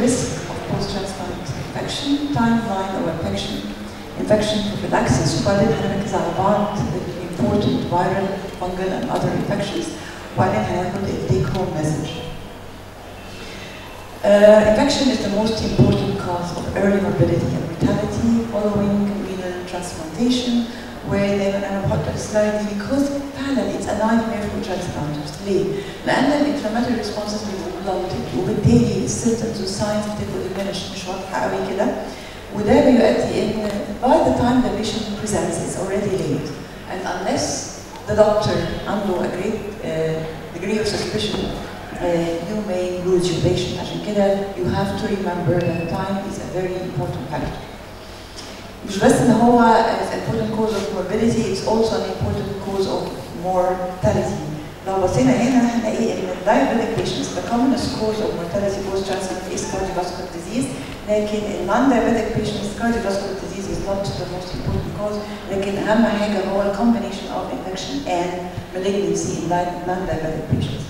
risk of post-transplant infection, timeline of infection, infection prophylaxis, وبعدين هنركز على بعض important viral, fungal and other infections, وبعدين هناخد ال take home message. Uh, infection is the most important cause of early morbidity and mortality following renal transplantation where they انا بحط السلايد دي because فعلا it's a nightmare for transplanters ليه؟ لأن الانفلاماتوري responses بيبقوا blunted وبالتالي السيمتومز والساينز بتبقى diminished مش واضحة قوي كده وده بيؤدي ان by the time the patient presents it's already late and unless the doctor عنده a great uh, degree of suspicion uh, you may lose your patient عشان كده you have to remember that time is a very important factor. مش بس ان هو an important cause of morbidity it's also an important cause of mortality. لو بصينا هنا هنلاقي ان diabetic patients the commonest cause of mortality post transplant is cardiovascular disease لكن ال non-diabetic patients cardiovascular disease is not the most important cause لكن اهم حاجه هو ال combination of infection and malignancy in non-diabetic patients.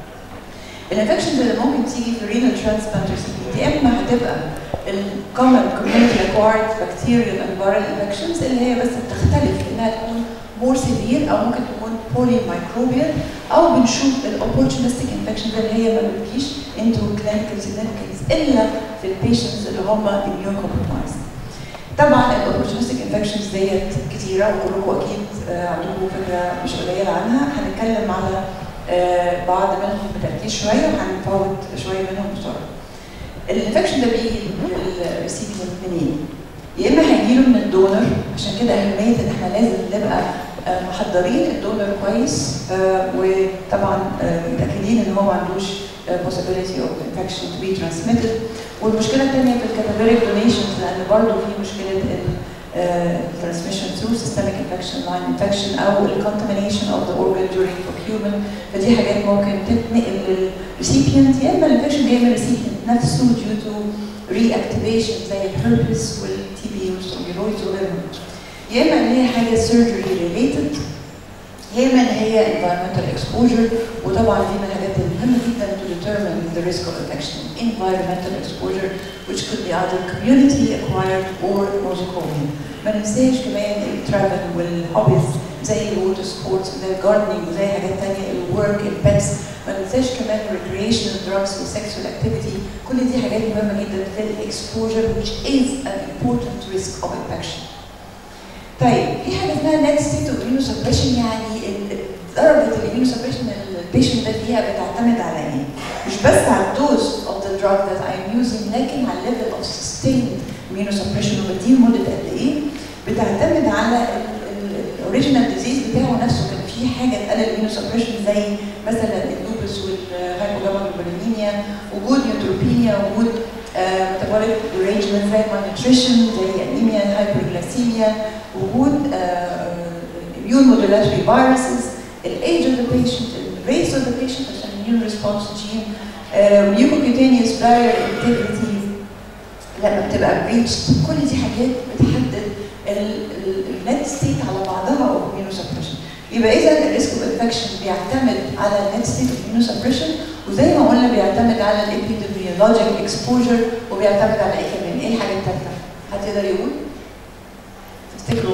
الانفكشنز اللي ممكن تيجي في renal transplant recipient يا اما هتبقى الكومن community acquired bacterial and viral infections اللي هي بس بتختلف انها تكون more severe او ممكن تكون polymicrobial او بنشوف الاوبورتونستيك انفكشنز اللي هي ما بتجيش into clinical significance الا في البيشنتس اللي هم immune compromised. طبعا الاوبورتونستيك انفكشنز ديت كتيره وكلكم اكيد عندكم فكره مش قليله عنها هنتكلم على آه بعض منهم بتركيز شويه وهنفوت شويه منهم بسرعه. الانفكشن ده بيجي للريسيبينت منين؟ يا اما هيجيله من الدونر عشان كده اهميه ان احنا لازم نبقى آه محضرين الدونر كويس آه وطبعا متاكدين ان هو ما عندوش possibility of infection to be transmitted والمشكله الثانيه في الكاتابيريك donations لان برضه في مشكله ال transmission through systemic infection, line infection أو ال contamination of the organ during procurement فدي حاجات ممكن تتنقل للريسيبيانت يا إما الانفكشن جاي من الريسيبيانت نفسه due to reactivation زي الهربس والتي بي والستروميرويدز وغيرهم يا إما إن هي حاجة surgery related يا إما إن هي environmental exposure وطبعا دي من الحاجات المهمة جدا to determine the risk of infection environmental exposure which could be either community acquired or nosocomial. ما ننساش كمان الترافل والهوبيز زي الووتر سبورتس زي الجاردنينج وزي حاجات تانية الورك البيتس ما ننساش كمان الريكريشنال دراجز والسكسوال اكتيفيتي كل دي حاجات مهمة جدا في الاكسبوجر which is an important risk of infection. طيب في حاجة اسمها net state of immunosuppression يعني درجة الاميونوسبريشن اللي البيشنت ده فيها بتعتمد على ايه؟ مش بس على الدوز of the drug that I'm using لكن على level of sustained immunosuppression وبديه مدة قد ايه؟ بتعتمد على الاوريجينال ديزيز بتاعه نفسه كان في حاجة تقلل الاميونوسبريشن زي مثلا اللوبس والهايبوجاما وجود نيوتروبينيا وجود metabolic derangement زي malnutrition زي انيميا هايبرجلاسيميا وجود immune modulatory viruses the age of the patient, the race of the patient عشان immune response gene, uh, mucocutaneous barrier integrity لما بتبقى breached كل دي حاجات بتحدد النت ستيت على بعضها او immunosuppression يبقى اذا الريسك اوف انفكشن بيعتمد على النت ستيت اوف immunosuppression وزي ما قلنا بيعتمد على الابيديميولوجيك اكسبوجر وبيعتمد على ايه كمان؟ ايه الحاجه الثالثه؟ حد يقدر يقول؟ تفتكروا؟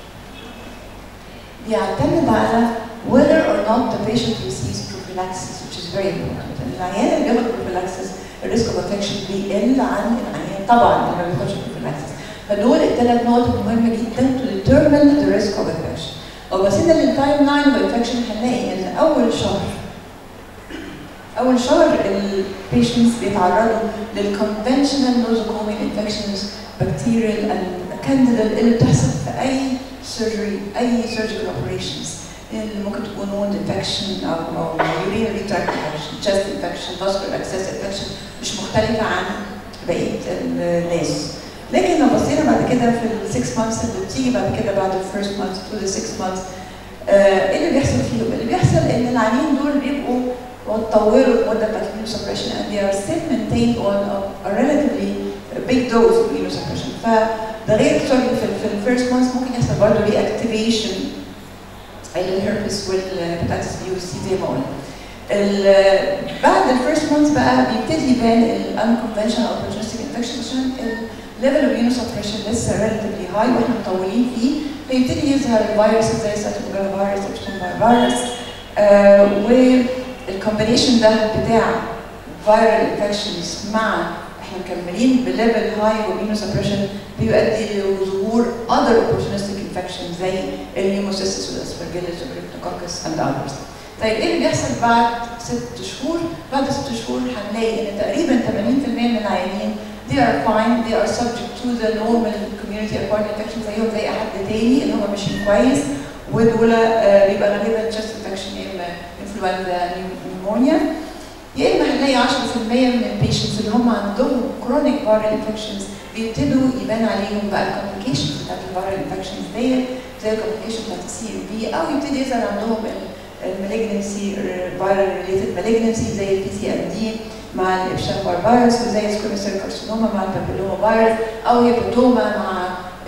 بيعتمد على whether or not the patient receives prophylaxis which is very important. العيان اللي بياخد prophylaxis الريسك اوف انفكشن بيقل عن العيان طبعا اللي ما بياخدش prophylaxis. فدول الثلاث نقط مهمه جدا to determine the risk of infection. لو بصينا للتايم لاين اوف انفكشن هنلاقي ان اول شهر اول شهر البيشنتس بيتعرضوا للconventional nosocomial infections bacterial and candidal اللي بتحصل في اي surgery اي surgical operations اللي ممكن تكون wound infection او او urinary tract infection chest infection vascular access infection مش مختلفه عن بقيه الناس لكن لو بصينا بعد كده في ال 6 months اللي بتيجي بعد كده بعد ال first month to the 6 months ايه اللي بيحصل فيهم؟ اللي بيحصل ان العيانين دول بيبقوا وطولوا المده بتاعت immunosuppression and they are still maintained on a, a relatively big dose of immunosuppression فده غير سوري في, في الفيرست مانث ممكن يحصل برضه ري اكتيفيشن للهربس والهيباتيتس بي والسي زي ما قلنا. ال- بعد الفيرست مانث بقى بيبتدي يبان الانكونفشنال opportunistic infection عشان الليفل اوف immunosuppression لسه relatively high واحنا مطولين فيه فيبتدي يظهر الفيروسز زي سيتوميجالو فيروس ابشتاين فيروس آه والكومبينيشن ده بتاع فيرال انفكشنز مع احنا مكملين بليفل هاي وimmunosuppression بيؤدي لظهور other opportunistic infections زي الهيموسيستس والاسبرجيلس والكريبتوكوكس and others. طيب ايه اللي بيحصل بعد ست شهور؟ بعد ست شهور هنلاقي ان تقريبا 80% من العيانين they are fine they are subject to the normal community acquired infection زيهم زي حد تاني اللي هم ماشيين كويس ودول آه، بيبقى غالبا chest infection يا اما influenza pneumonia يا اما هنلاقي 10% من البيشنتس اللي هم عندهم chronic viral infections بيبتدوا يبان عليهم بقى الكومبليكيشنز بتاعت الفيرال انفكشنز ديت زي الكومبليكيشن بتاعت السي ام بي او يبتدي يظهر عندهم المالجنسي فيرال ريليتد مالجنسي زي البي سي ام دي مع الابشتاين فيروس وزي سكوميسيل كارسينوما مع البابيلوما فيروس او هيباتوما مع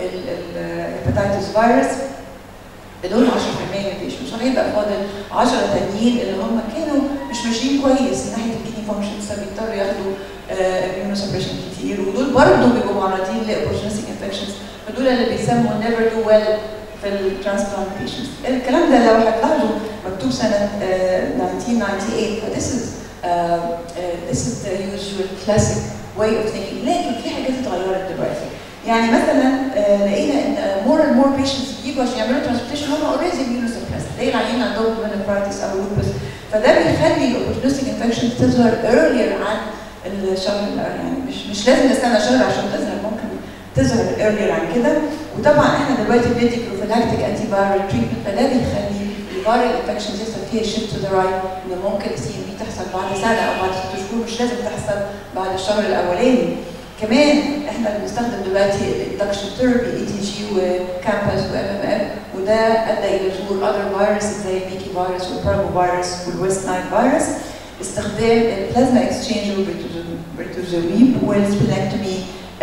الهيباتيتس فيروس دول 10% من البيشنتس وهيبقى فاضل 10 تانيين اللي هم كانوا مش ماشيين كويس من ناحيه الكيدني فانكشنز فبيضطروا ياخدوا immunosuppression كتير ودول برضه بيبقوا معرضين لاوبورتونستيك انفكشنز فدول اللي بيسموا never do well في الترانسبلانت بيشنتس الكلام ده لو هتلاحظوا مكتوب سنه آه، 1998 ف this is uh, uh, this is the usual classic way of thinking لكن في حاجات اتغيرت دلوقتي يعني مثلا آه، لقينا ان more and more patients بيجوا عشان يعملوا transplantation هم already immunosuppressed زي العيانين عندهم meningitis او lupus فده بيخلي الاوبورتونستيك انفكشن تظهر earlier عن الشهر يعني مش مش لازم نستنى شهر عشان تظهر ممكن تظهر earlier عن كده وطبعا احنا دلوقتي بندي بروفيلاكتيك انتي فايرال تريتمنت فده بيخلي الفيرال انفكشن يحصل فيها شيفت تو ذا رايت ان ممكن السي ام بي تحصل بعد سنه او بعد ست شهور مش لازم تحصل بعد الشهر الاولاني كمان احنا بنستخدم دلوقتي الاندكشن ثيرابي اي تي جي وكامبس وام ام ام وده ادى الى ظهور اذر فيروس زي البيكي فيروس والباربو فيروس والويست نايل فيروس استخدام البلازما اكسشينج والبريتوزوميب والسبلكتومي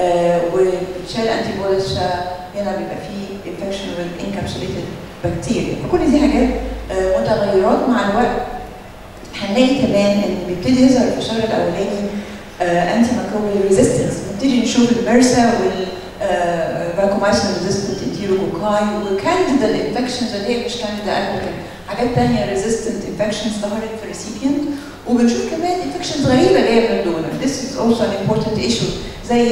وبتشال انتي بوديز هنا بيبقى فيه انفكشن والانكابسوليتد بكتيريا فكل دي حاجات آه، متغيرات مع الوقت هنلاقي كمان ان بيبتدي يظهر في الشهر الاولاني انتي ميكروبيال ريزيستنس نبتدي نشوف المرسا وال فاكومايسين ريزيستنت انتيروكوكاي وكانديدا الانفكشنز اللي هي مش كانديدا البوكين حاجات ثانيه ريزيستنت انفكشنز ظهرت في الريسيبينت وبنشوف كمان انفكشنز غريبه جايه من الدونر This is also an important issue زي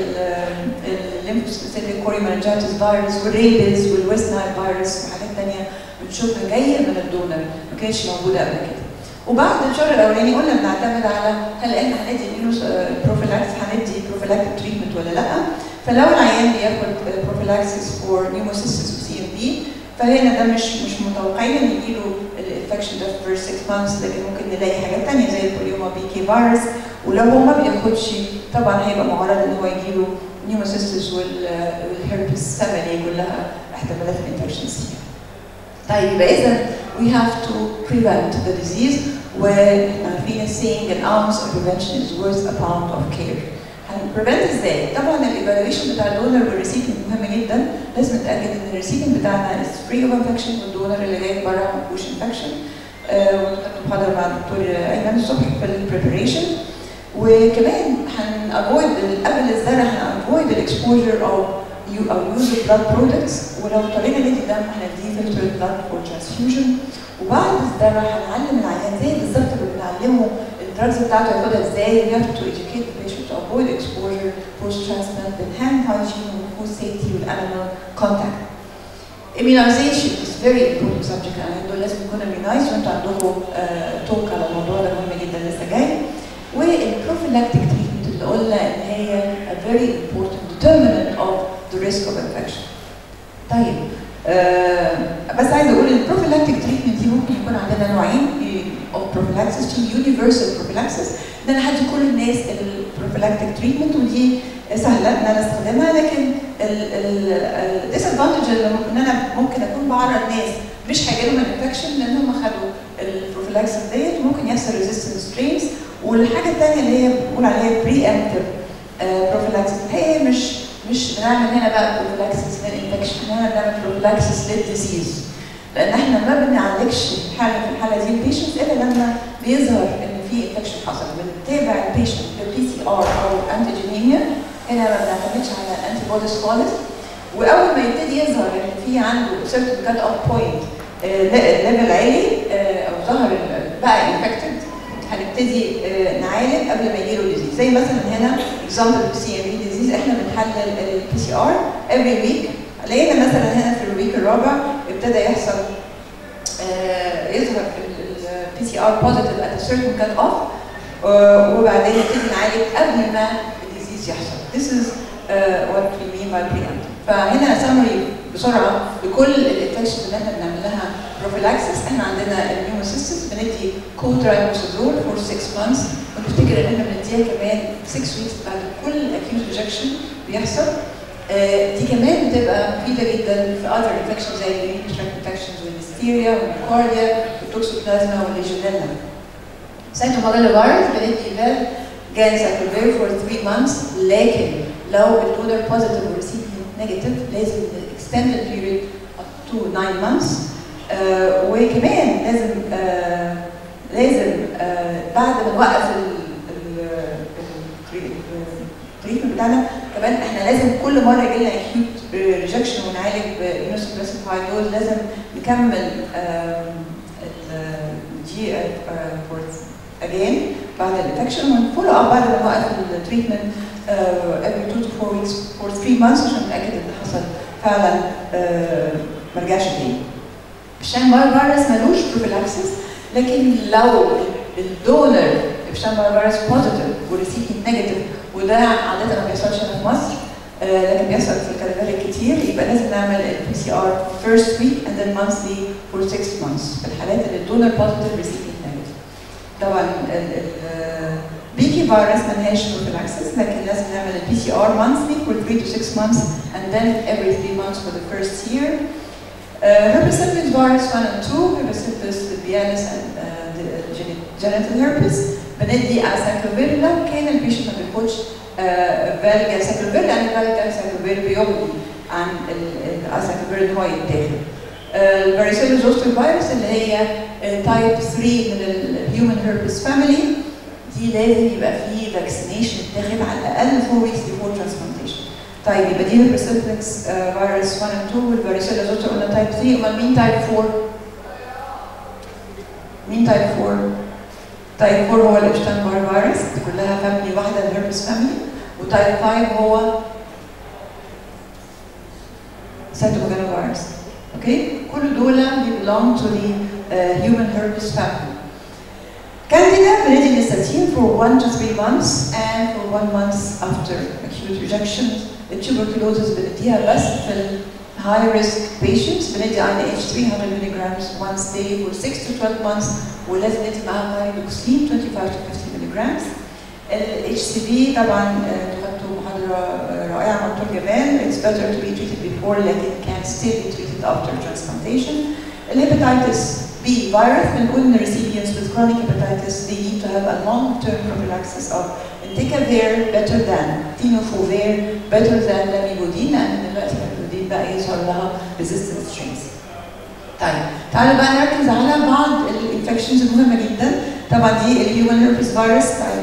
الليمفوسبيسيفيك كوريمانجاتس فيروس والريبيز والويست نايل فيروس وحاجات ثانيه بنشوفها جايه من الدونر ما كانتش موجوده قبل كده وبعد الشهر الاولاني قلنا بنعتمد على هل احنا هندي بروفيلاكس هندي بروفيلاكتيك تريتمنت ولا لا فلو العيان بياخد بروفيلاكسيس فور نيوموسيستس وسي ام بي فهنا ده مش مش متوقعين ان يجيله الانفكشن ده في فيرست 6 مانثس لكن ممكن نلاقي حاجات ثانيه زي البوليوما بي كي فيروس ولو هو ما بياخدش طبعا هيبقى معرض ان هو يجيله نيوموسيستس والهيربس سامري كلها احتمالات الانفكشنز فيها. طيب يبقى اذا we have to prevent the disease واحنا عارفين saying an ounce of prevention is worth a pound of care. هنبريفنت ازاي؟ طبعا الايفالويشن بتاع الدونر والريسيبنت مهم جدا لازم نتاكد ان الريسيبنت بتاعنا is free of infection والدونر اللي جاي بره ما فيهوش انفكشن. ونحط محاضره مع الدكتور ايمن الصبح في البريبريشن وكمان هنافويد قبل الزرع هنافويد الاكسبوجر او او يوز بلاد برودكتس ولو اضطرينا ندي دم هنديه فلتر بلاد فور ترانسفيوجن وبعد الزرع هنعلم العيان زي بالظبط اللي بنعلمه الدراجز بتاعته ياخدها ازاي we have to educate the patient to avoid exposure post transplant بالهاند hygiene والفود safety والanimal contact. Immunization is very important subject يعني دول لازم يكون immunized وانتوا عندكم توك على الموضوع ده مهم جدا لسه جاي. والبروفيلاكتيك تريتمنت اللي قلنا ان هي a very important determinant of the risk of infection. طيب آه بس عايزه اقول البروفيلاكتيك تريتمنت دي ممكن يكون عندنا نوعين of prophylaxis في universal prophylaxis ان انا هدي كل الناس البروفيلاكتيك تريتمنت ودي سهله ان انا استخدمها لكن الديس ادفانتج ان انا ممكن اكون بعرض ناس مش هيجي لهم الانفكشن لان هم خدوا البروفيلاكسس ديت وممكن يحصل ريزيستنس سترينز والحاجه الثانيه اللي هي بنقول عليها بري امتيف بروفيلاكسس هي مش مش بنعمل هنا بقى بروفيلاكسس للانفكشن هنا بنعمل بروفيلاكسس للديزيز لان احنا ما بنعالجش حاله في الحاله دي البيشنت الا لما بيظهر ان في انفكشن حصل بنتابع البيشنت بالبي سي ار او انتيجينيميا هنا ما بنعتمدش على انتي بوديز خالص واول ما يبتدي يظهر ان في عنده سيرتن كات اوف بوينت ليفل عالي آه، او ظهر ال- بقى انفكتد هنبتدي آه، نعالج قبل ما يجيله ديزيز زي مثلا هنا اكزامبل سي ام بي ديزيز احنا بنحلل البي سي ار افري ويك لقينا مثلا هنا في الويك الرابع ابتدى يحصل آه، يظهر البي سي ار بوزيتيف ات سيرتن كات اوف وبعدين نبتدي نعالج قبل ما الديزيز يحصل. This is uh, what we mean by preemptive. فهنا سمري بسرعه لكل الانفكشنز اللي احنا بنعمل لها prophylaxis احنا عندنا النيوموسيستس بندي كوترايموسيدور فور 6 months ونفتكر ان احنا بنديها كمان 6 weeks بعد كل acute rejection بيحصل آه، دي كمان بتبقى مفيده جدا في other infections زي اليورين tract infections والهستيريا والميكارديا والتوكسوبلازما والليجونيلا. سايتوماجالا فيروس بندي فال جان سايكلوفير فور 3 months لكن لو الدونر بوزيتيف والريسيبينت نيجاتيف لازم extended period up to 9 months آه وكمان لازم آه لازم آه بعد ما نوقف التريتمنت بتاعنا كمان احنا لازم كل مره يجي لنا acute ريجكشن ونعالج بإينوسبريسيفاي دوز لازم نكمل الجي فور اجين بعد الانفكشن ونفولو اب بعد ما نوقف التريتمنت every 2 to 4 weeks for 3 months عشان نتاكد ان حصل فعلا آه، ما رجعش تاني. الشان فيروس ملوش بروفيلاكسس لكن لو الدونر ابشتاين فيروس بوزيتيف والريسيبينت نيجاتيف وده عاده ما بيحصلش هنا في مصر آه، لكن بيحصل في الكاليفيريا كتير يبقى لازم نعمل البي سي ار فيرست ويك اند ذن مانثلي فور 6 مانثs في الحالات اللي الدونر بوزيتيف ريسيبينت نيجاتيف. طبعا البيكي فيروس ملهاش بروفيلاكسس لكن لازم نعمل البي سي ار مانثلي فور 3 to 6 months and then every 3 months for the first year. Uh, herpes virus 1 and 2, herpes bialis and uh, the geni- genital herpes. بندي اساكلوفير لو كان البيشنت ما بياخدش فالجا ساكلوفير لان الفالجا ساكلوفير بيغني عن الاساكلوفير ان هو يتاخد. الفاريسيلا زوستر فيروس اللي هي تايب 3 من الهيومن هيربس فاميلي دي لازم يبقى فيه فاكسينيشن يتاخد على الاقل 4 weeks before transplantation. طيب يبقى دي البرسيبلكس فيروس 1 and 2 والفاريسيلا زوستر قلنا تايب 3 امال مين تايب 4؟ مين تايب 4؟ تايب 4 هو الابشتاين بار فيروس دي كلها فاميلي واحده الهربس فاميلي وتايب 5 هو سيتوميجالو فيروس اوكي كل دول belong to the uh, human herpes family Candida بندي نستاتين for 1 to 3 months and for 1 month after acute rejection التوبركلوزز بنديها بس في ال high risk patients بندي INH 300 milligrams once day for 6 to 12 months ولازم ندي معاها هايدروكسين 25 to 50 milligrams ال HCV طبعا آه، خدتوا محاضرة آه، رائعة مع دكتور جمال it's better to be treated before لكن can still be treated after transplantation الهيباتيتس B virus بنقول ان recipients with chronic hepatitis they need to have a long-term prophylaxis of entecavir better than tenofovir better than lamivudine لان دلوقتي lamivudine بقى يظهر لها resistant strains. طيب تعالوا بقى نركز على بعض الانفكشنز المهمه جدا طبعا دي الهيومن هيربس فيروس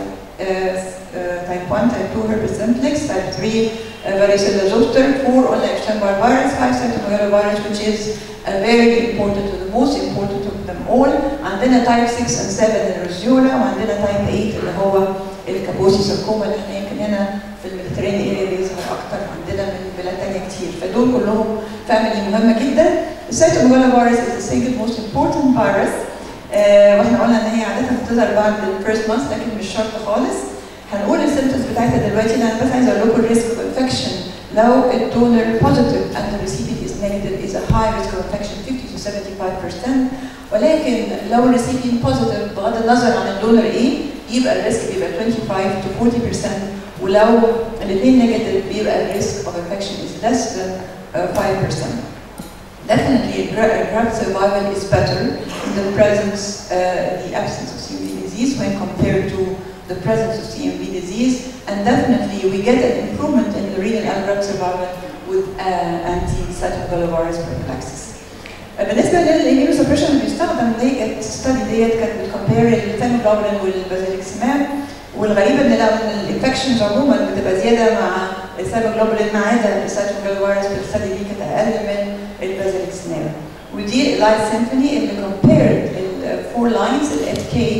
تايب 1 تايب 2 هيربس سمبلكس تايب 3 varicella zoster 4 قلنا epstein-barr virus 5 cytomegalovirus which is uh, very important to the most important of them all عندنا تايب 6 and 7 الرزيولا وعندنا تايب 8 اللي هو الكابوسي ساركوما اللي احنا يمكن هنا في الميديتريني اريا بيظهر اكتر عندنا من بلاد ثانيه كتير فدول كلهم فاميلي مهمه جدا السيتوميجالا فيروس is the single most important virus آه واحنا قلنا ان هي عاده بتظهر بعد الفيرست مانث لكن مش شرط خالص هنقول السيمتومز بتاعتها دلوقتي انا بس عايزه اقول لكم الريسك اوف انفكشن لو الدونر بوزيتيف and the recipient is negative is a high risk of infection 50 to 75% ولكن لو الريسيبينت بوزيتيف بغض النظر عن الدونر ايه يبقى الريسك بيبقى 25 to 40% ولو الاثنين نيجاتيف بيبقى الريسك of infection is less than uh, 5%. Definitely, gra- graft survival is better in the presence, uh, the absence of CMV disease when compared to the presence of CMV disease, and definitely we get an improvement in the renal and graft survival with uh, anti-cytomegalovirus prophylaxis. بالنسبه للاميونو سبريشن اللي بيستخدم دي كانت ستادي ديت كانت بتكمبير الثيموجلوبولين والبازيليكسماب والغريبه ان لو الانفكشنز عموما بتبقى زياده مع الثيموجلوبولين ما عدا السيتوميجالوفيروس في الستادي دي كانت اقل من البازيليكسماب ودي اللايت سيمفوني اللي كومبيرد الفور لاينز الاف كي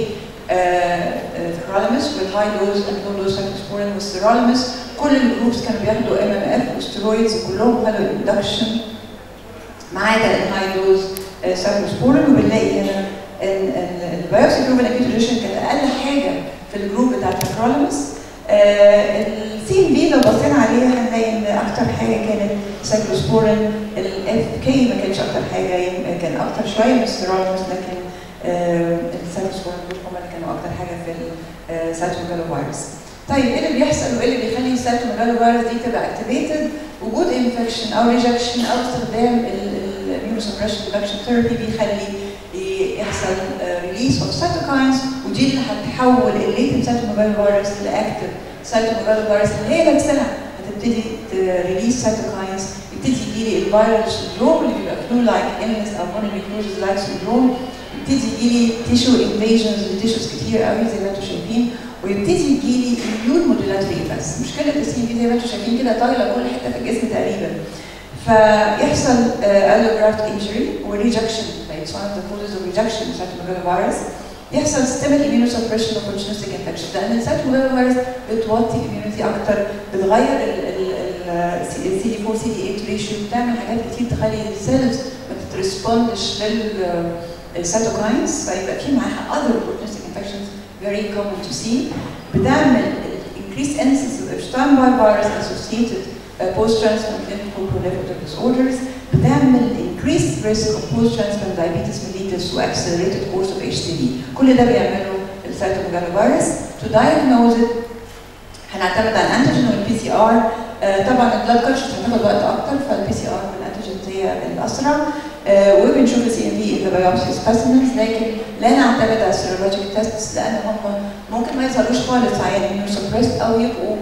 ثرالمس والهاي دوز اند لو دوز سايكلوسبورين والسيرالمس كل الجروبس كانوا بياخدوا ام ام اف وستيرويدز وكلهم خدوا الاندكشن ما عدا الهاي دوز سايكلوسبورين وبنلاقي هنا ان البيوبسي جروب الاكيوت كانت اقل حاجه في الجروب بتاع الثرالمس السي ام بي لو بصينا عليها هنلاقي ان اكتر حاجه كانت سايكلوسبورين الاف كي ما كانش اكتر حاجه كان اكتر شويه من السيرالمس لكن السايكلوسبورين دول هم اللي كانوا اكتر حاجه في السايتوميجالو فيروس. طيب ايه اللي بيحصل وايه اللي بيخلي السايتوميجالو فيروس دي تبقى اكتيفيتد؟ وجود انفكشن او ريجكشن او استخدام الاميونو سبريشن ريدكشن ثيرابي بيخلي يحصل ريليس اوف سيتوكاينز ودي اللي هتحول الليتنت سيتوميجالو فيروس لاكتف سيتوميجالو فيروس اللي هي نفسها هتبتدي تريليس سيتوكاينز يبتدي يجي لي الفيروس سندروم اللي بيبقى فلو لايك illness او مونونيكلوزز لايك سندروم يبتدي يجي لي تيشو انفيجنز لتيشوز كتير قوي زي ما انتم شايفين ويبتدي يجي لي اميون موديلاتري ايفنتس مشكله السي في زي ما انتم شايفين كده طايله كل حته في الجسم تقريبا فيحصل allograft injury وريجكشن it's one of the causes of rejection of cytomegalovirus يحصل systemic immunosuppression of opportunistic infection لان السيتوميجالوفيروس بتوطي immunity اكتر بتغير ال سي دي 4 سي دي 8 ريشيو بتعمل حاجات كتير تخلي السيلز ما تتريسبوندش للسيتوكاينز فيبقى في معاها other opportunistic infections very common to see بتعمل increased incidence of Epstein-Barr virus associated uh, post-transplant lymphoproliferative disorders بتعمل increased risk of post-transplant diabetes mellitus و accelerated course of HCV كل ده بيعمله السيتوميجالوفيروس to diagnose it هنعتمد على الانتيجين والبي سي ار طبعا البلاد كلتشر هتاخد وقت اكتر فالبي سي ار والانتيجين هي الاسرع uh, وبنشوف السي ام بي اذا بايوبسي سبيسيمنز لكن لا نعتمد على السيرولوجيك تيستس لان هم ممكن ما يظهروش خالص عيان اميون سبريست او يبقوا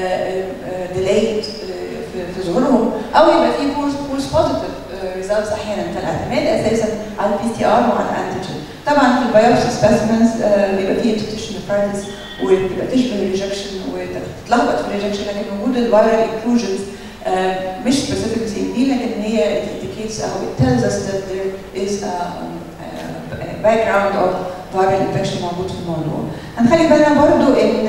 ديلايد في ظهورهم او يبقى في فولس فولس بوزيتيف ريزلتس احيانا فالاعتماد اساسا على البي سي ار وعلى الانتيجين طبعا في البيوبسي سبيسيمنز بيبقى فيه انتكتيشن نفرايتس وبتبقى تشبه الريجكشن وتتلخبط في الريجكشن لكن وجود الفيرال انكلوجنز مش سبيسيفيك سي دي لكن هي indicates او it tells us that there is a, a background of viral infection موجود في الموضوع. هنخلي بالنا برضو ان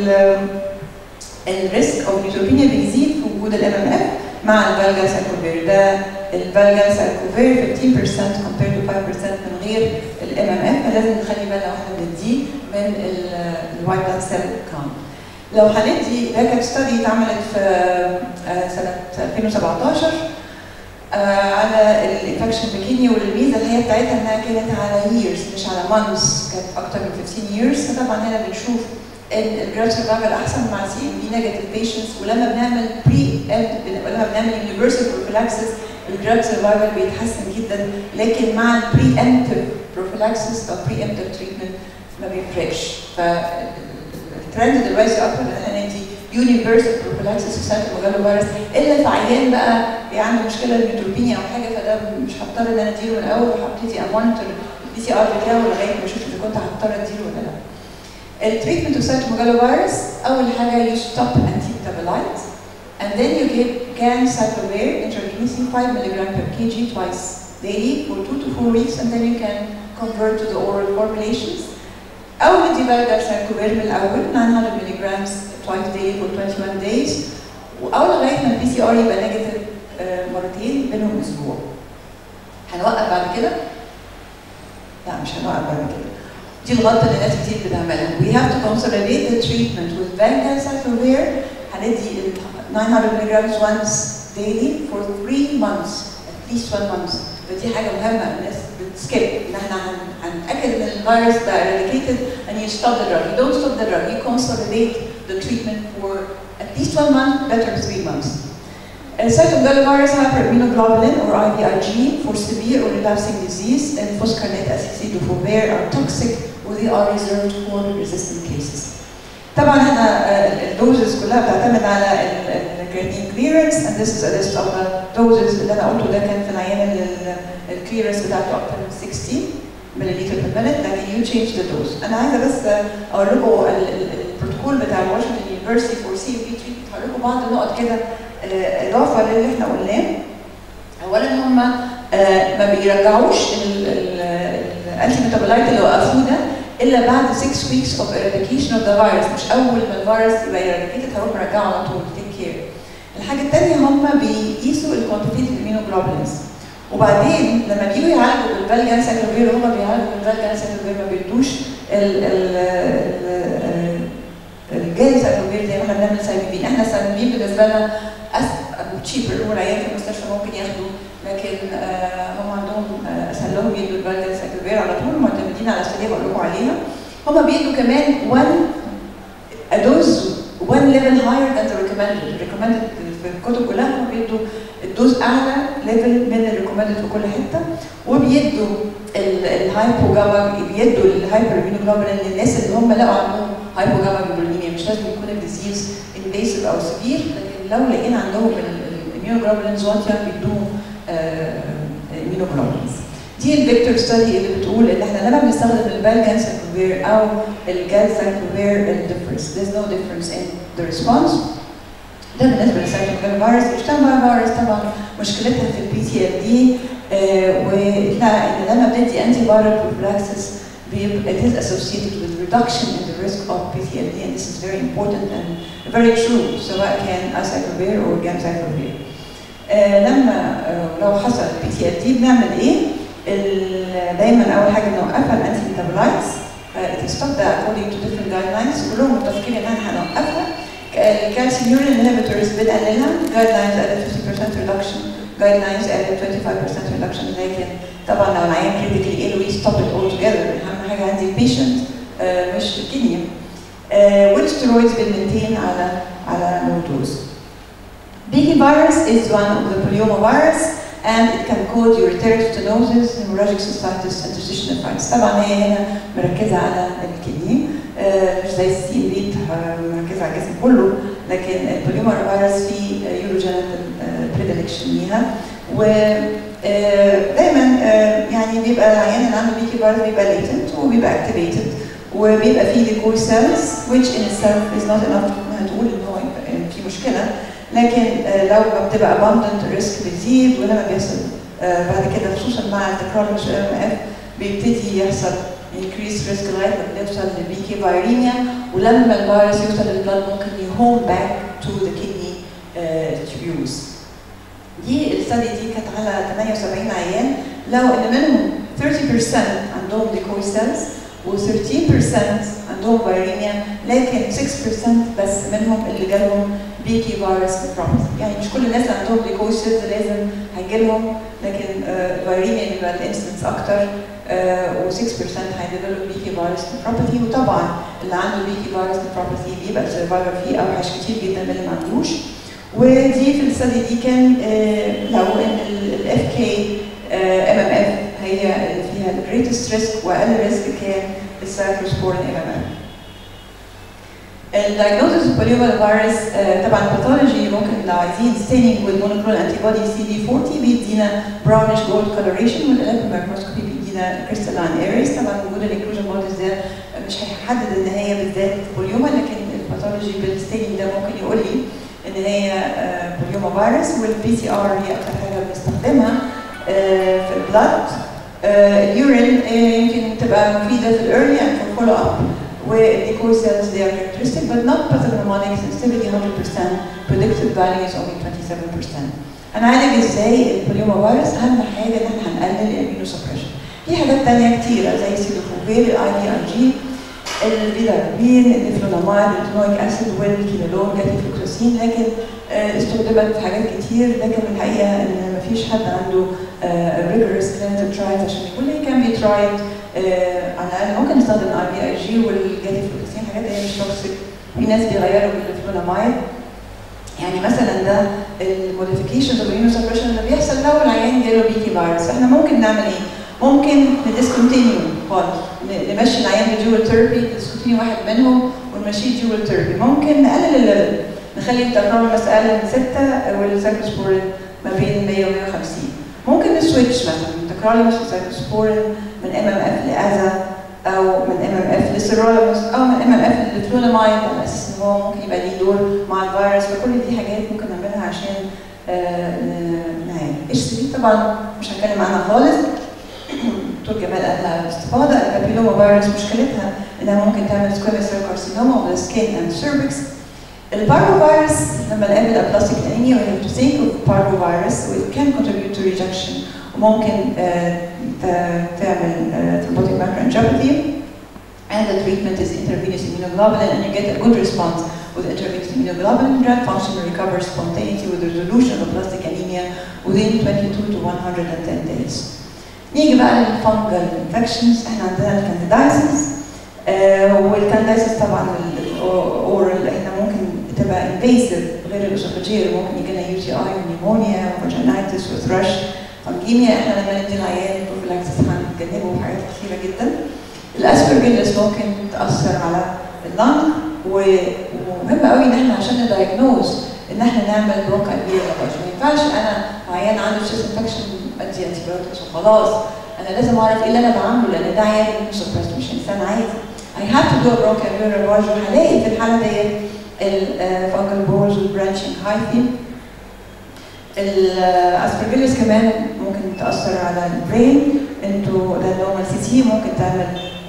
الريسك او النيوتروبينيا بيزيد في وجود الام ام اف مع الفالجا سايكوفير ده الفالجا سايكوفير 15% compared to 5% من غير الام ام اف فلازم نخلي بالنا واحنا بنديه من الوايت بلاد سيل كاونت. لو هندي ده كانت ستادي اتعملت في سنه 2017 على الانفكشن في كينيا والميزه اللي هي بتاعتها انها كانت على years مش على months كانت اكتر من 15 years فطبعا هنا بنشوف ان الجراد سرفايفل احسن مع سي ام بي نيجاتيف بيشنتس ولما بنعمل بري ولما بنعمل يونيفرسال بروفيلاكسس الجراد سرفايفل بيتحسن جدا لكن مع البري امتيف بروفيلاكسس او بري امتيف تريتمنت ما بيفرقش فالترند دلوقتي اكتر ان احنا ندي يونيفرسال بروفيلاكسس في سايتوميجالو فيروس الا في عيان بقى عنده مشكله نيوتروبينيا او حاجه فده مش هضطر ان انا اديله من الاول وهبتدي امونيتور البي سي ار بتاعه لغايه ما اشوف اذا كنت هضطر اديله ولا لا. التريتمنت اوف سايتوميجالو فيروس اول حاجه you stop antimetabolites and then you give ganciclovir intravenously 5 mg per kg twice daily for 2 to 4 weeks and then you can convert to the oral formulations او ندي بقى سايكوفير من الاول 900 mg twice daily for 21 days او لغايه ما البي سي ار يبقى نيجاتيف مرتين بينهم اسبوع. هنوقف بعد كده؟ لا مش هنوقف بعد كده. دي الغلطه اللي ناس كتير بتعملها. We have to consolidate the treatment with vancomycin هندي 900 mg once daily for 3 months at least 1 month. فدي حاجه مهمه الناس بتسكيب ان احنا هنتاكد ان الفيروس ده eradicated and you stop the drug. You don't stop the drug. You consolidate the treatment for at least one month, better three months. Uh, cytomegalovirus hyperimmunoglobulin or IVIG for severe or relapsing disease and phoscarnet acidofovir are toxic or they are reserved for resistant cases. طبعا احنا الدوزز كلها بتعتمد على creatinine clearance and this is a list of the doses اللي انا قلته ده كان في العيان اللي الكليرنس بتاعته اكتر من 60 ملليلتر per minute لكن you change the dose انا عايزه بس اقول لكم ال- ال- البروتوكول بتاع واشنطن يونيفرسيتي فور سي بي تريتمنت هقول لكم بعض النقط كده آه، اضافه للي احنا قلناه اولا هم ما بيرجعوش الانتي ميتابولايت اللي وقفوه ده الا بعد 6 weeks of eradication of the virus مش اول ما الفيروس يبقى eradicated هروح مرجعه على طول take care الحاجه الثانيه هم بيقيسوا الكوانتيتيف immunoglobulins وبعدين لما بيجوا يعالجوا بالفالجان ساكروفير هم بيعالجوا بالفالجان ساكروفير ما بيدوش ال ال ال الجاي ساكروفير زي ما احنا بنعمل سايمبين احنا سايمبين بالنسبه لنا تشيبر والعيان في المستشفى ممكن ياخدوا لكن آه، هم عندهم آه، اسهل لهم يدوا الفالجان ساكروفير على طول معتمدين على استديه بقول لكم عليها هم بيدوا كمان 1 a dose one level higher than the recommended recommended في الكتب كلها هم بيدوا الدوز اعلى ليفل من الريكومندد في كل حته وبيدوا الهايبو جاما بيدوا الهايبر immunoglobulin للناس اللي هم لقوا عندهم هايبو جاما جلوبولينيا مش لازم يكون الديزيز انفيسيف او سيفير لكن لو لقينا عندهم الاميونوجلوبولينز واطيه بيدوهم immunoglobulins دي الفيكتور ستادي اللي بتقول ان احنا لما بنستخدم الفالجان ساكروفير او الجال ساكروفير الديفرنس there's no difference in the response ده بالنسبه للسايتوكاين فيروس الاشتام فيروس طبعا مشكلتها في البي تي ال دي وتلاقي ان لما بندي انتي فيرال prophylaxis بيبقى it is associated with reduction in the risk of PTLD and this is very important and very true سواء كان اسايكلوفير او جامسايكلوفير. آه لما آه لو حصل بي تي ال دي بنعمل ايه؟ ال- دايما اول حاجه بنوقفها الانتي ميتابولايتس it is stopped according to different guidelines كلهم متفقين ان احنا هنوقفها الكالسيوم يورين انهبيتورز بنقللها جايد لاينز قالت 50% ريدكشن جايد لاينز قالت 25% ريدكشن لكن طبعا لو العيان كريتيكلي ايل وي ستوب ات اول توجذر اهم حاجه عندي البيشنت مش الكدني والستيرويدز بنمنتين على على لو دوز Biki virus is one of the polyomavirus and it can cause urethritic stenosis, hemorrhagic cystitis, interstitial nephritis. طبعا هي هنا مركزة على الكدني آه، مش زي السي بيت آه، مركزة على الجسم كله لكن البوليومر فيروس فيه يوروجينيتال بريدلكشن ليها و آه، دايما آه، يعني بيبقى العيان اللي عنده بيكي فيروس بيبقى latent وبيبقى activated وبيبقى فيه decoy cells which in itself is not enough انها تقول ان هو يبقى في مشكله لكن آه، لو ما بتبقى abundant الريسك بيزيد ولما بيحصل آه، بعد كده خصوصا مع التكرار مش ام اف بيبتدي يحصل increased risk لغايه ما بنوصل للبيكي فايريميا ولما الفيروس يوصل للبلد ممكن يهوم باك تو ذا كدني تيوبيولز دي الاستدي دي كانت على 78 عيان لو ان منهم 30% عندهم ديكوي سيلز و13% عندهم فيريميا لكن 6% بس منهم اللي جالهم بيكي فيروس نفروباثي يعني مش كل الناس اللي عندهم ديكوي سيلز لازم هيجي لهم لكن الفيريميا بيبقى الانسنس اكتر و6% هيديفلوب بيكي فيروس نفروباثي وطبعا اللي عنده بيكي فيروس نفروباثي بيبقى السرفايفر فيه اوحش كتير جدا من اللي ما عندوش ودي في الاستدي دي كان آه، لو ان الاف كي ام ام اف هي اللي فيها الجريتست ريسك واقل ريسك كان السايكلوسبورين ام ام اف الدايجنوزس بوليومال فيروس طبعا باثولوجي ممكن لو عايزين ستيننج والمونوكلونال انتي بودي سي دي 40 بيدينا براونش جولد كولوريشن والالكترون مايكروسكوبي بيدينا كريستالين ايريز طبعا وجود الانكلوجن بوديز ده مش هيحدد ان هي بالذات بوليوما لكن الباثولوجي بالستيننج ده ممكن يقول لي ان هي بوليوما فيروس والبي سي ار هي اكثر حاجه بنستخدمها آه، في البلد اليورين يمكن تبقى مفيده في الايرلي and for follow up والديكوي cells they are characteristic but not pathognomonic sensitivity 100% predicted value is only 27% هنعالج ازاي البوليوما فيروس اهم حاجه ان احنا هنقلل الاميونو سبريشن في حاجات تانية كتيرة زي سيلوفوفير الاي دي ار جي الفيداربين النفلونامايد التنويك اسيد والكينولون كاتيفلوكساسين لكن آه، استخدمت في حاجات كتير لكن الحقيقه ان مفيش حد عنده rigorous clinical trials عشان يقول لي كان بي tried آه، على الاقل ممكن نستخدم اي بي اي جي والجاتيفلوكسين حاجات هي مش توكسيك في ناس بيغيروا بالفلونامايد يعني مثلا ده الموديفيكيشنز اوف immunosuppression اللي بيحصل لو العيان جاله بيكي فيروس احنا ممكن نعمل ايه؟ ممكن نديسكونتينيو خالص ن- نمشي العيان بديول ثيرابي نديسكونتينيو واحد منهم ونمشيه ديول ثيرابي ممكن نقلل الليفل نخلي التكرار اقل من 6 والسايكلوسبورين ما بين 100 و 150 ممكن نسويتش مثلا من تكراريموس لسايكلوسبورين من ام ام اف لازا او من ام ام اف لسيرولوموس او من ام ام اف لفلونامايد على اساس ان هو ممكن يبقى ليه دور مع الفيروس فكل دي حاجات ممكن نعملها عشان نعالج اتش سي بي طبعا مش هتكلم عنها خالص دكتور جمال قالها باستفاضه البابيلوما فيروس مشكلتها انها ممكن تعمل سكويمس سيل كارسينوما اوف ذا سكين اند سيرفكس البارو فيروس لما نقابل ابلاستيك انيميا we have to think of parvo virus it can contribute to rejection وممكن تعمل thrombotic microangiopathy and the treatment is intravenous immunoglobulin and you get a good response with intravenous immunoglobulin drug function recovers spontaneity with resolution of plastic anemia within 22 to 110 days. نيجي بقى للفانجل انفكشنز احنا عندنا الكانديدايسيس آه والكانديدايسيس طبعا الاورال احنا ممكن تبقى انفيسيف غير الاسوفاجير ممكن يجي لنا يو تي اي ونيمونيا وفاجينايتس وثرش فانجيميا احنا لما ندي العيان بروفيلاكسس هنتجنبه حاجات كثيره جدا الاسبرجيلس ممكن تاثر على اللنج ومهم قوي ان احنا عشان ندايجنوز ان احنا نعمل برونكال فيروس ما ينفعش انا عيان عنده شيست انفكشن ادي انتي بايوتكس وخلاص انا لازم اعرف ايه اللي انا بعمله لان ده عيان سبريس مش انسان عادي I have to do a bronchial هلاقي في الحاله ديت الفانجل بورز والبرانشنج هايفي الاسبرجيلس كمان ممكن تاثر على البرين انتوا ده اللي هو السي تي ممكن تعمل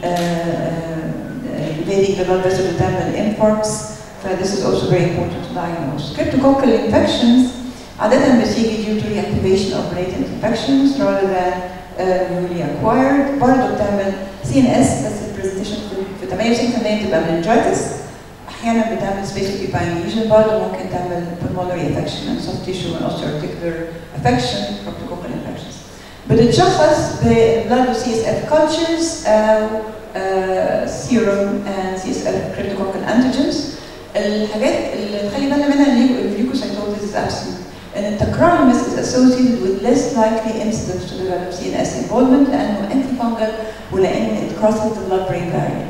invading the blood vessel وتعمل infarcts ف this is also very important to diagnose. Cryptococcal infections عادة بتيجي due to reactivation of latent infections rather than uh, newly acquired برضه بتعمل CNS بس البرزنتيشن في 98% بتبقى meningitis احيانا بتعمل spatial defined lesion برضه ممكن تعمل pulmonary infection and soft tissue and osteoarticular affection cryptococcal infections بتتشخص ببلاد سي اس اف cultures او uh, serum and CSF cryptococcal antigens الحاجات اللي نخلي بالنا منها الليوكوسايتوزيس is absent and التكرارمس is associated with less likely incidence to develop CNS involvement لأنه antifungal ولأن it crosses the blood-brain barrier.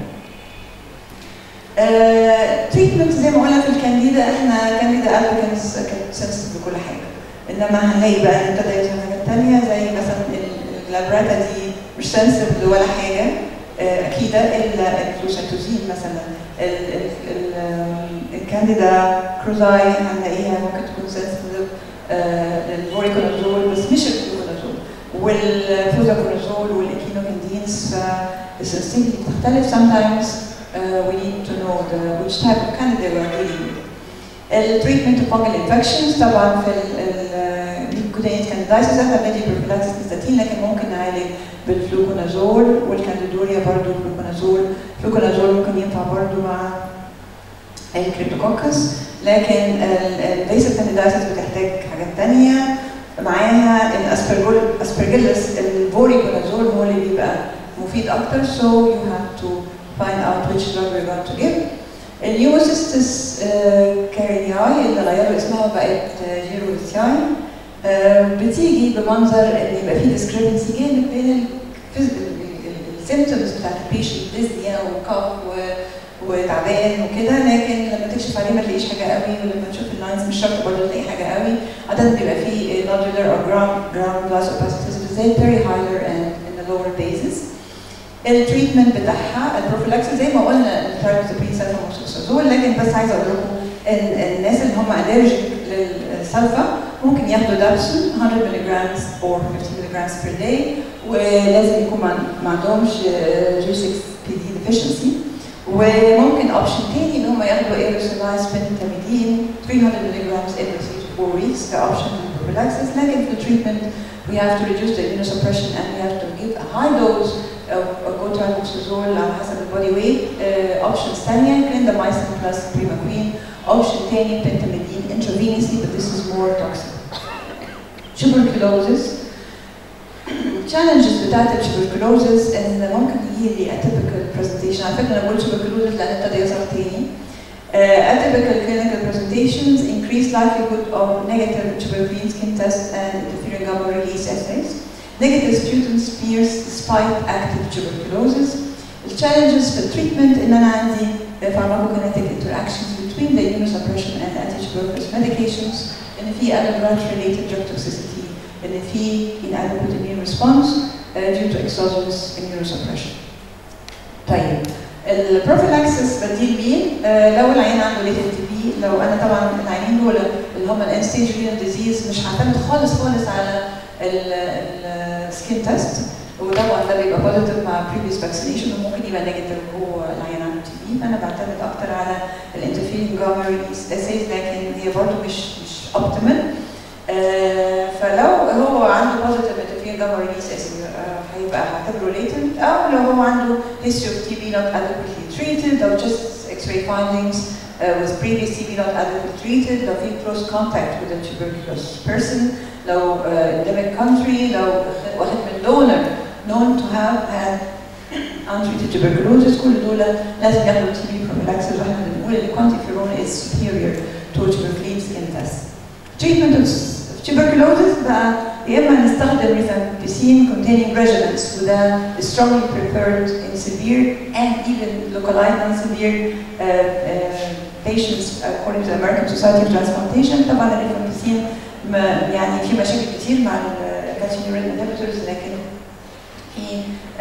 تريتمنت uh, زي ما قلنا في الكانديدا احنا كانديدا البكنس كانت سنسيتيف لكل حاجه انما هنلاقي بقى ان ابتدى يظهر حاجات ثانيه زي مثلا الجلابراتا دي مش سنسيتيف لولا حاجه اكيده الا الفلوسيتوزين مثلا الكانديدا كروزاي هنلاقيها ممكن تكون سنسيتيف للفوريكونازول بس مش الفلوكونازول والفوزاكونازول والاكينوكاندينز فالسنسيتيفيتي بتختلف sometimes uh, we need to know the, which type of candida we are dealing with. التريتمنت اوف فانجل انفكشنز طبعا في الكودينيت كانديدايسيس احنا بندي بروفيلاكسيس نستاتين لكن ممكن نعالج بالفلوكونازول والكانديدوريا برضه فلوكونازول الفلوكونازول ممكن ينفع برضه مع الكريبتوكوكس لكن البيسك كانديدايسيس بتحتاج حاجات ثانيه معاها الاسبرجيلس الفوريكونازول هو اللي بيبقى مفيد اكتر so you have to find out which drug we're going to give النيوموسيستس كارينياي اللي غيروا اسمها بقت جيروسياي بتيجي بمنظر ان يبقى في ديسكريبنسي جامد بين السيمتومز بتاعت البيشنت ديزنيا وكاف وتعبان وكده لكن لما تكشف عليه ما تلاقيش حاجه قوي ولما تشوف اللاينز مش شرط برضه تلاقي حاجه قوي عاده بيبقى في nodular or ground ground glass opacities بالذات perihyolar and in the lower bases التريتمنت بتاعها البروفيلاكسيس زي ما قلنا الترايكوزابين سلفاموكسازول لكن بس عايزه اقول لكم ان الناس اللي هم الرجيك للسلفا ممكن ياخدوا دابسون 100 ملي جرامز اور 50 ملي جرامز بير داي ولازم يكون ما عندهمش جي 6 بي دي ديفيشنسي وممكن اوبشن تاني ان هم ياخدوا ايروسولايز بنتاميدين 300 ملي جرامز every 3 to 4 weeks كاوبشن للبروفيلاكسيس لكن في التريتمنت we have to reduce the immunosuppression and we have to give a high dose كوتراموكسازول على حسب البودي ويت اوبشنز ثانيه كليندامايسين بلس بريماكوين اوبشن ثاني بنتاميدين intravenously but this is more toxic tuberculosis challenges بتاعت التوبركلوزز ان ممكن يجي لي atypical presentation على فكره انا بقول tuberculosis لان ابتدى يظهر تاني Uh, atypical clinical presentations increase likelihood of negative tuberculin skin test and interferon gamma release assays. Negative sputum smears despite active tuberculosis. The challenges for treatment in an anti pharmacokinetic interactions between the immunosuppression and anti tuberculosis medications ان في underground related drug toxicity ان في inadequate immune response uh, due to exogenous immunosuppression. طيب البروفيلاكسس بديل مين؟ آه لو العيان عنده ليتنت بي لو انا طبعا العيانين دول اللي هم الان ستيج رينال ديزيز مش هعتمد خالص خالص على السكين تيست وطبعا ده بيبقى بوزيتيف مع بريفيوس فاكسينيشن وممكن يبقى نيجاتيف وهو العيان عنده تي بي فانا بعتمد اكتر على الانترفيرين جاما ريليس اسيز لكن هي برضه مش مش اوبتيمال آه فلو هو عنده بوزيتيف انترفيرين جاما ريليس اسيز هيبقى هعتبره ليتنت او لو هو عنده history of TB not adequately treated or just X-ray findings uh, with previous TB not adequately treated لو في close contact with a tuberculous person لو uh, endemic country لو واحد من donor known to have had untreated tuberculosis كل دول لازم ياخدوا TB prophylaxis واحنا بنقول ان quantiferon is superior to tuberculin skin test. Treatment of tuberculosis بقى يا اما نستخدم rifampicin containing regimens وده is strongly preferred in severe and even localized non-severe uh, uh, patients according to the American Society of Transplantation طبعا الريفامبيسين يعني في مشاكل كتير مع الكالسيوم inhibitors لكن في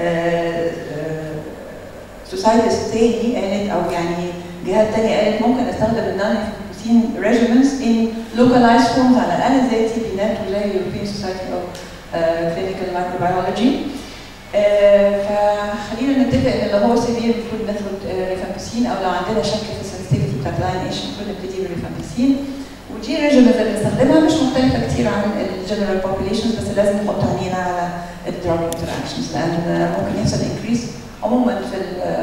سوسايتيز تاني قالت او يعني جهات تانية قالت ممكن استخدم النون vaccine regimens in localized forms على الأقل زي تي بي نت وزي European Society of uh, Clinical Microbiology. Uh, فخلينا نتفق ان لو هو سيفير المفروض ناخد ريفامبيسين او لو عندنا شك في السنسيتيفيتي بتاعت اللاينيشن المفروض نبتدي بالريفامبيسين ودي ريجيمز اللي بنستخدمها مش مختلفه كتير عن الجنرال populations بس لازم نحط عينينا على الدراج انتراكشنز لان ممكن يحصل انكريس عموما في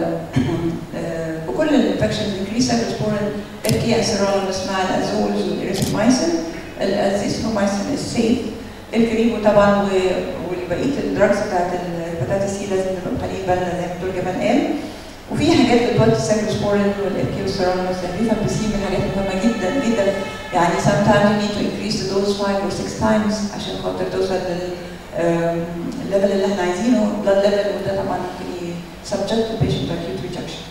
بكل الانفكشنز انكريس سايكلوسبورين الكي اسيرولوس مع الازولز والاريثرومايسين الازيثرومايسين السيف الكريبو طبعا وبقيه الدراجز بتاعت الهيباتيتس سي لازم نبقى مخليين بالنا زي ما الدكتور جمال قال وفي حاجات بتودي السايكلوسبورين والاركيوسيرولوس الريفامبيسين من الحاجات مهمه جدا جدا يعني sometimes you need to increase the dose five or six times عشان خاطر توصل لل الليفل اللي احنا عايزينه blood level وده طبعا ممكن subject the patient to acute rejection.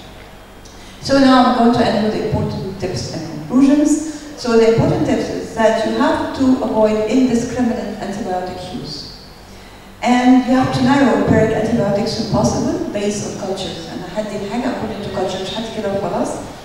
So now I'm going to end with the important tips and conclusions. So the important tips is that you have to avoid indiscriminate antibiotic use. And you have to narrow empiric antibiotics when possible based on cultures. أنا هدي الحاجة according to culture مش هدي كده وخلاص.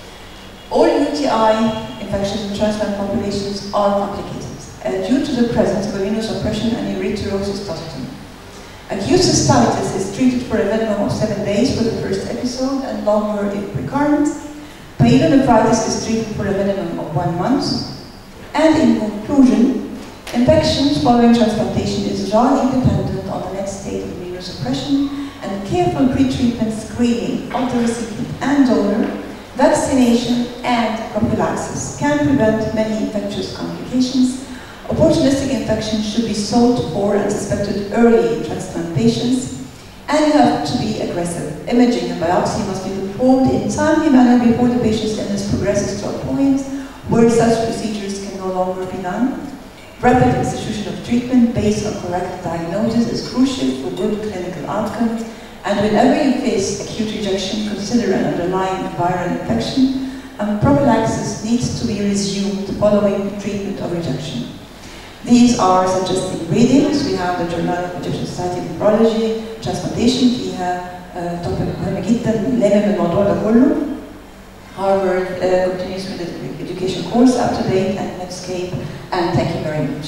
All UTI infections in transplant populations are complicated uh, due to the presence of immunosuppression and erythrocytosis. Acute cystitis is treated for a minimum of seven days for the first episode and longer if recurrent. Pyelonephritis is treated for a minimum of one month. And in conclusion, infections following transplantation is largely dependent on the next state of immunosuppression and careful pre-treatment screening of the recipient and donor, vaccination and prophylaxis can prevent many infectious complications Opportunistic infection should be sought for and suspected early in transplant patients, and you have to be aggressive. Imaging and biopsy must be performed in timely manner before the patient's illness progresses to a point where such procedures can no longer be done. Rapid institution of treatment based on correct diagnosis is crucial for good clinical outcomes, and whenever you face acute rejection, consider an underlying viral infection, and prophylaxis needs to be resumed following treatment of rejection. These are suggested readings. We have the Journal of Egyptian Society of Nephrology, Transplantation فيها uh, topic مهم جدا لامم الموضوع ده كله. Harvard uh, continues with the education course up to date and Netscape and thank you very much.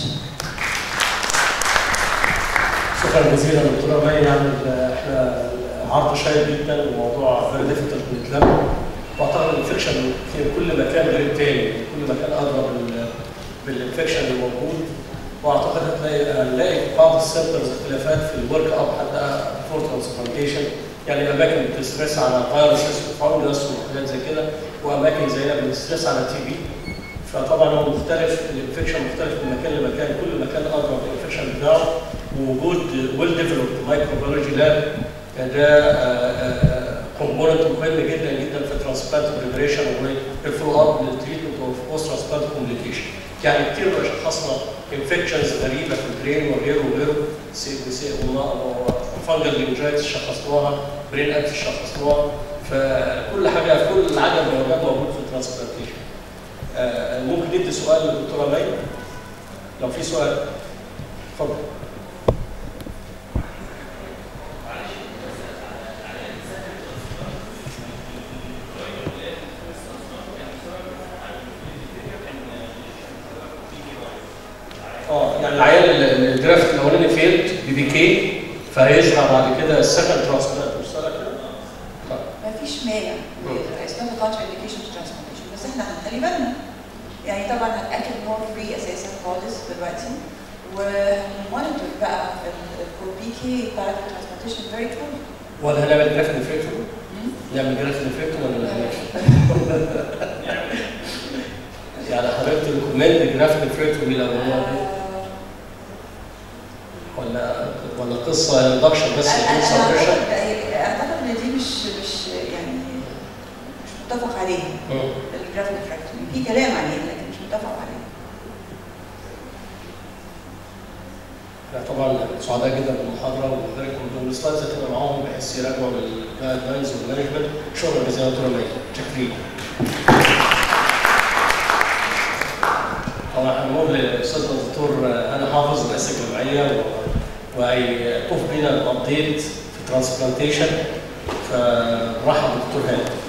شكرا جزيلا دكتوره مي يعني احنا عرض شيق جدا وموضوع فيري ديفيكولت بنتلم واعتقد الانفكشن في كل مكان غير التاني كل مكان ادرى بالانفكشن اللي موجود واعتقد هتلاقي هنلاقي في بعض السنترز اختلافات في الورك اب حتى فور ترانسبلانتيشن يعني اماكن بتستريس على فيروسز وفانجس وحاجات زي كده واماكن زينا بتستريس على تي بي فطبعا هو مختلف الانفكشن مختلف من مكان لمكان كل مكان ادرى بالانفكشن بتاعه ووجود ويل ديفلوبد مايكروبيولوجي لاب ده كومبوننت مهم جدا جدا في ترانسبلانت بريبريشن والفولو اب للتريتمنت اوف بوست ترانسبلانت كومبليكيشن يعني كتير شخصنا انفكشنز غريبه في البرين وغيره وغيره فانجل لينجايتس شخصناها برين ابس شخصناها فكل حاجه في كل عدد من موجود موجود في الترانسبلانتيشن آه، ممكن ندي سؤال للدكتوره مي لو في سؤال اتفضل اه يعني العيان ال- الدرافت الاولاني فيلد بي بي كي فهيشرع بعد كده السكند ترانسبلانت مش صح كده؟ طيب. ما فيش مانع اسمها كونتر انديكيشن ترانسبلانتيشن بس احنا هنخلي بالنا يعني طبعا هنأكد ان هو فري اساسا خالص دلوقتي وهنمونيتور بقى الكور بي كي بعد الترانسبلانتيشن فيري كلوز ولا هنعمل جرافت نفريكتوم؟ نعمل جرافت نفريكتوم ولا ما نعملش؟ يعني حضرتك تريكومند جرافت نفريكتوم لو هو ولا ولا قصه اندكشن بس انا قصه أنا بريشر؟ اعتقد اعتقد ان دي مش مش يعني مش متفق عليها الجرافيك فراكتومي في كلام عليها لكن مش متفق عليها طبعا سعداء جدا بالمحاضره وحضرتك من السلايدز هتبقى معاهم بحيث يراجعوا الجايد لاينز والمانجمنت شغل بزياده طول شاكرين. طبعا هنقول للاستاذ الدكتور هاني حافظ رئيس الجمعيه وهيطوف بينا الابديت في الترانسبلانتيشن فرحب بالدكتور هاني.